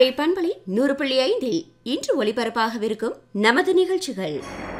பண்பலை நூறு புள்ளி ஐந்தில் இன்று ஒளிபரப்பாகவிருக்கும் நமது நிகழ்ச்சிகள்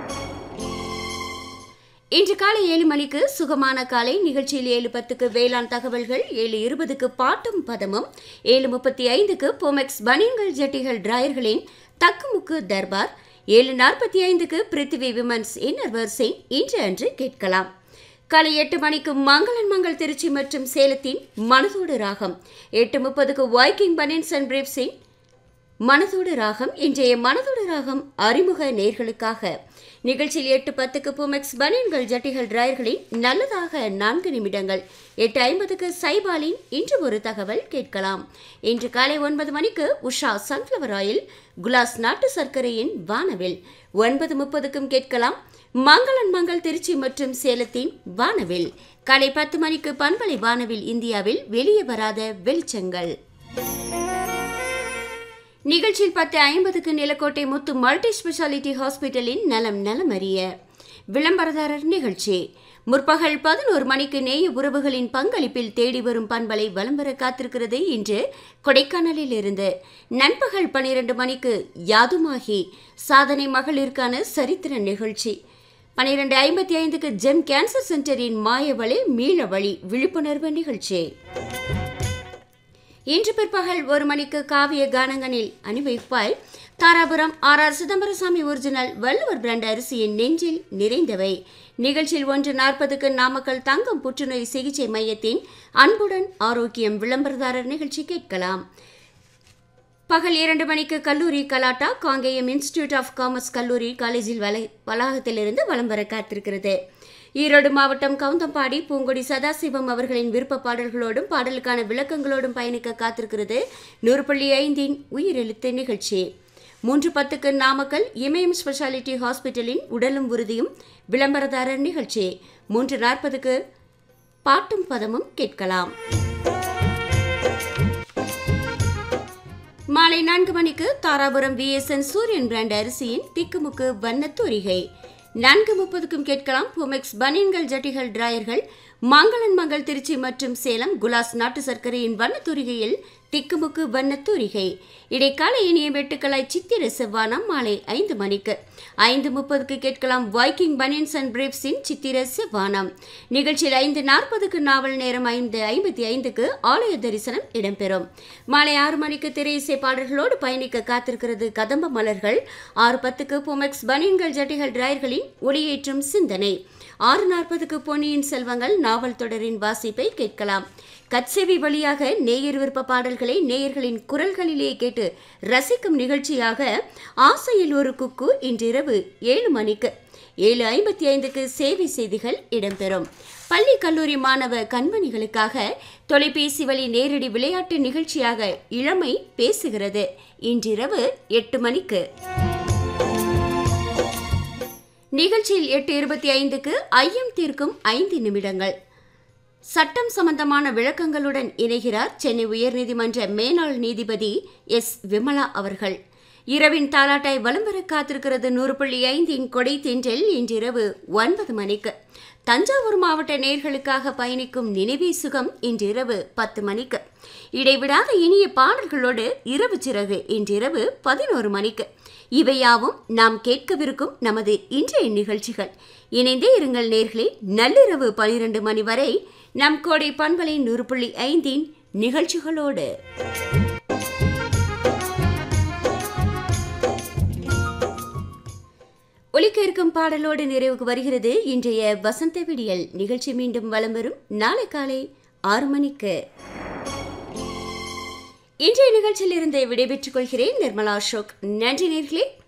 இன்று காலை ஏழு மணிக்கு சுகமான காலை நிகழ்ச்சியில் ஏழு பத்துக்கு வேளாண் தகவல்கள் ஏழு இருபதுக்கு பாட்டும் பதமும் ஏழு முப்பத்தி ஐந்துக்கு போமெக்ஸ் பனியன்கள் ஜட்டிகள் டிராயர்களின் தக்குமுக்கு தர்பார் ஏழு நாற்பத்தி ஐந்துக்கு பிருத்திவி விமன்ஸ் இன்னர் வரிசை இன்று அன்று கேட்கலாம் காலை எட்டு மணிக்கு மங்களன் மங்கள் திருச்சி மற்றும் சேலத்தின் மனதோடு ராகம் எட்டு முப்பதுக்கு வைக்கிங் பனியன்ஸ் அண்ட் பிரீப்ஸின் மனதோடு ராகம் இன்றைய மனதோடு ராகம் அறிமுக நேர்களுக்காக நிகழ்ச்சியில் எட்டு பத்துக்கு புமெக்ஸ் பனியன்கள் ஜட்டிகள் டிராயர்களின் நல்லதாக நான்கு நிமிடங்கள் எட்டு ஐம்பதுக்கு சைபாலின் இன்று ஒரு தகவல் கேட்கலாம் இன்று காலை ஒன்பது மணிக்கு உஷா சன்ஃப்ளவர் ஆயில் குலாஸ் நாட்டு சர்க்கரையின் வானவில் ஒன்பது முப்பதுக்கும் கேட்கலாம் மங்களன் மங்கள் திருச்சி மற்றும் சேலத்தின் வானவில் காலை பத்து மணிக்கு பண்பலை வானவில் இந்தியாவில் வெளியே வராத வெளிச்சங்கள் நிகழ்ச்சியில் பத்து ஐம்பதுக்கு நிலக்கோட்டை முத்து மல்டி ஸ்பெஷாலிட்டி ஹாஸ்பிட்டலின் நலம் நலம் அறிய விளம்பரதாரர் நிகழ்ச்சி முற்பகல் பதினோரு மணிக்கு நேய உறவுகளின் பங்களிப்பில் தேடி வரும் பண்பலை வலம் வர காத்திருக்கிறது இன்று கொடைக்கானலில் இருந்து நண்பகல் பனிரெண்டு மணிக்கு யாதுமாகி சாதனை மகளிருக்கான சரித்திர நிகழ்ச்சி பனிரெண்டு ஐம்பத்தி ஐந்துக்கு ஜெம் கேன்சர் சென்டரின் மாயவழி மீளவழி விழிப்புணர்வு நிகழ்ச்சி இன்று பிற்பகல் ஒரு மணிக்கு காவிய கானங்களில் அணிவைப்பாய் Dharapuram R R Chidambarasamy original Valluvar brand அரிசியின் நெஞ்சில் நிறைந்தவை நிகழ்ச்சியில் ஒன்று நாற்பதுக்கு நாமக்கல் தங்கம் புற்றுநோய் சிகிச்சை மையத்தின் அன்புடன் ஆரோக்கியம் விளம்பரதாரர் நிகழ்ச்சி கேட்கலாம் பகல் இரண்டு மணிக்கு கல்லூரி கலாட்டா காங்கேயம் இன்ஸ்டிடியூட் ஆஃப் காமர்ஸ் கல்லூரி காலேஜில் வலை வளாகத்திலிருந்து வலம் வர காத்திருக்கிறது ஈரோடு மாவட்டம் கவுந்தம்பாடி பூங்கொடி சதாசிவம் அவர்களின் விருப்ப பாடல்களோடும் பாடலுக்கான விளக்கங்களோடும் பயணிக்க காத்திருக்கிறது நூறு புள்ளி ஐந்தின் உயிரெழுத்து நிகழ்ச்சி மூன்று பத்துக்கு நாமக்கல் இமயம் ஸ்பெஷாலிட்டி ஹாஸ்பிட்டலின் உடலும் உறுதியும் விளம்பரதாரர் நிகழ்ச்சி மூன்று நாற்பதுக்கு பாட்டும் பதமும் கேட்கலாம் மாலை நான்கு மணிக்கு தாராபுரம் விஎஸ்என் சூரியன் பிராண்ட் அரிசியின் திக்குமுக்கு வண்ணத்தூரிகை நான்கு முப்பதுக்கும் கேட்கலாம் புமெக்ஸ் பனியன்கள் ஜட்டிகள் டிராயர்கள் மங்களன் மங்கள் திருச்சி மற்றும் சேலம் குலாஸ் நாட்டு சர்க்கரையின் வண்ணத்தூரிகையில் திக்குமுக்கு வண்ணத்தூரிகை இடைக்கால இனிய வெட்டுக்களாய் சித்திர செவ்வானம் மாலை ஐந்து மணிக்கு ஐந்து முப்பதுக்கு கேட்கலாம் வைக்கிங் பனியன்ஸ் அண்ட் பிரீப்ஸின் சித்திர செவ்வானம் நிகழ்ச்சியில் ஐந்து நாற்பதுக்கு நாவல் நேரம் ஐந்து ஐம்பத்தி ஐந்துக்கு ஆலய தரிசனம் இடம்பெறும் மாலை ஆறு மணிக்கு திரை இசை பாடல்களோடு பயணிக்க காத்திருக்கிறது கதம்ப மலர்கள் ஆறு பத்துக்கு புமெக்ஸ் பனியன்கள் ஜட்டிகள் டிராயர்களின் ஒளியேற்றும் சிந்தனை ஆறு நாற்பதுக்கு பொன்னியின் செல்வங்கள் நாவல் தொடரின் வாசிப்பை கேட்கலாம் கட்செவி வழியாக நேயர் விருப்ப பாடல்களை நேயர்களின் குரல்களிலே கேட்டு ரசிக்கும் நிகழ்ச்சியாக ஆசையில் ஒரு குக்கு இன்றிரவு ஏழு மணிக்கு ஏழு ஐம்பத்தி ஐந்துக்கு சேவை செய்திகள் இடம்பெறும் பள்ளி கல்லூரி மாணவ கண்மணிகளுக்காக தொலைபேசி வழி நேரடி விளையாட்டு நிகழ்ச்சியாக இளமை பேசுகிறது இன்றிரவு எட்டு மணிக்கு நிகழ்ச்சியில் எட்டு இருபத்தி ஐந்துக்கு ஐயம் தீர்க்கும் ஐந்து நிமிடங்கள் சட்டம் சம்பந்தமான விளக்கங்களுடன் இணைகிறார் சென்னை உயர்நீதிமன்ற மேனாள் நீதிபதி எஸ் விமலா அவர்கள் இரவின் தாலாட்டாய் வலம் வர காத்திருக்கிறது நூறு புள்ளி ஐந்தின் கொடை தென்றல் இன்றிரவு ஒன்பது மணிக்கு தஞ்சாவூர் மாவட்ட நேர்களுக்காக பயணிக்கும் நினைவே சுகம் இன்றிரவு பத்து மணிக்கு இடைவிடாத இனிய பாடல்களோடு இரவு சிறகு இன்றிரவு பதினோரு மணிக்கு இவையாவும் நாம் கேட்கவிருக்கும் நமது இன்றைய நிகழ்ச்சிகள் இணைந்தே இருங்கள் நேர்களே நள்ளிரவு பனிரெண்டு மணி வரை நம் கோடை பண்பலை நூறு புள்ளி ஐந்தின் நிகழ்ச்சிகளோடு ஒலிக்க இருக்கும் பாடலோடு நிறைவுக்கு வருகிறது இன்றைய வசந்த விடியல் நிகழ்ச்சி மீண்டும் வலம் வரும் நாளை காலை ஆறு மணிக்கு இன்றைய நிகழ்ச்சியில் இருந்து விடைபெற்றுக் கொள்கிறேன் நிர்மலா அசோக் நன்றி நேர்களே